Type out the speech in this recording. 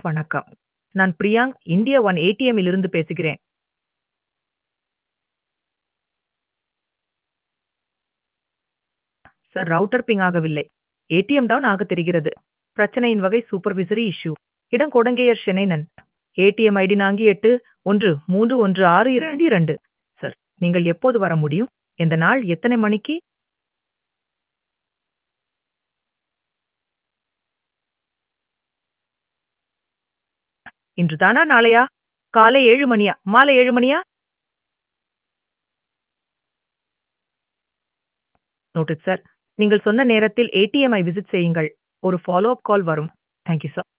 வணக்கம். நான் பிரியாங்க் India one ATM இலிருந்து பேசுகிறேன். சார் ரவுட்டர் பிங் ஆகவில்லை. ஏடிஎம் டவுன் ஆக தெரிகிறது. பிரச்சனையின் வகை சூப்பர்வைசரி இஷ்யூ. இடம் கொடுங்கையர் சென்னைனன். ஏடிஎம் ஐடி நான்கு எட்டு ஒன்று மூன்று ஒன்று ஆறு இரண்டு இரண்டு. சார் நீங்கள் எப்போது வர முடியும்? எந்த நாள் எத்தனை மணிக்கு? இன்று தானா நாளையா? காலை 7 மணியா? மாலை 7 மணியா? Noted sir. நீங்கள் சொன்ன நேரத்தில் ஏடிஎம் ஐ விசிட் செய்யுங்கள். ஒரு ஃபாலோ அப் கால் வரும். Thank you sir.